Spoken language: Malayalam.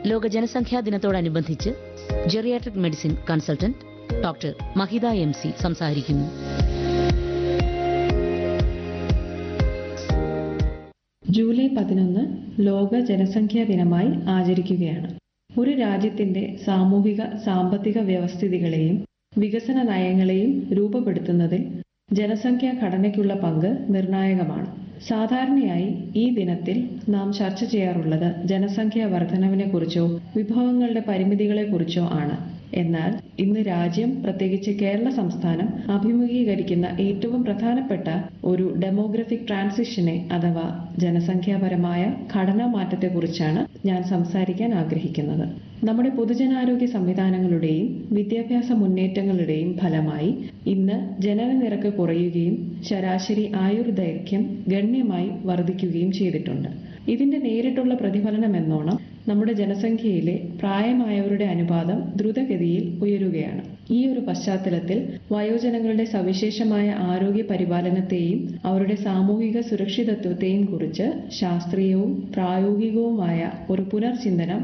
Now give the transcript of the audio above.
ലോക ജനസംഖ്യാ ദിനത്തോടനുബന്ധിച്ച് geriatric medicine consultant doctor Mahitha M C സംസാരിക്കുന്നു ജൂലൈ പതിനൊന്ന് ലോക ജനസംഖ്യാ ദിനമായി ആചരിക്കുകയാണ് ഒരു രാജ്യത്തിന്റെ സാമൂഹിക സാമ്പത്തിക വ്യവസ്ഥിതികളെയും വികസന നയങ്ങളെയും രൂപപ്പെടുത്തുന്നതിൽ ജനസംഖ്യാ ഘടനയ്ക്കുള്ള പങ്ക് നിർണായകമാണ് സാധാരണയായി ഈ ദിനത്തിൽ നാം ചർച്ച ചെയ്യാറുള്ളത് ജനസംഖ്യാ വർധനവിനെക്കുറിച്ചോ വിഭവങ്ങളുടെ പരിമിതികളെക്കുറിച്ചോ ആണ് എന്നാൽ ഇന്ന് രാജ്യം പ്രത്യേകിച്ച് കേരള സംസ്ഥാനം അഭിമുഖീകരിക്കുന്ന ഏറ്റവും പ്രധാനപ്പെട്ട ഒരു ഡെമോഗ്രഫിക് ട്രാൻസിഷനെ അഥവാ ജനസംഖ്യാപരമായ ഘടനാ മാറ്റത്തെക്കുറിച്ചാണ് ഞാൻ സംസാരിക്കാൻ ആഗ്രഹിക്കുന്നത് നമ്മുടെ പൊതുജനാരോഗ്യ സംവിധാനങ്ങളുടെയും വിദ്യാഭ്യാസ മുന്നേറ്റങ്ങളുടെയും ഫലമായി ഇന്ന് ജനന നിരക്ക് കുറയുകയും ശരാശരി ആയുർദൈർഘ്യം ഗണ്യമായി വർദ്ധിക്കുകയും ചെയ്തിട്ടുണ്ട് ഇതിന്റെ നേരിട്ടുള്ള പ്രതിഫലനം എന്നോണം നമ്മുടെ ജനസംഖ്യയിലെ പ്രായമായവരുടെ അനുപാതം ദ്രുതഗതിയിൽ ഉയരുകയാണ് ഈ ഒരു പശ്ചാത്തലത്തിൽ വയോജനങ്ങളുടെ സവിശേഷമായ ആരോഗ്യ പരിപാലനത്തെയും അവരുടെ സാമൂഹിക സുരക്ഷിതത്വത്തെയും കുറിച്ച് ശാസ്ത്രീയവും പ്രായോഗികവുമായ ഒരു പുനർചിന്തനം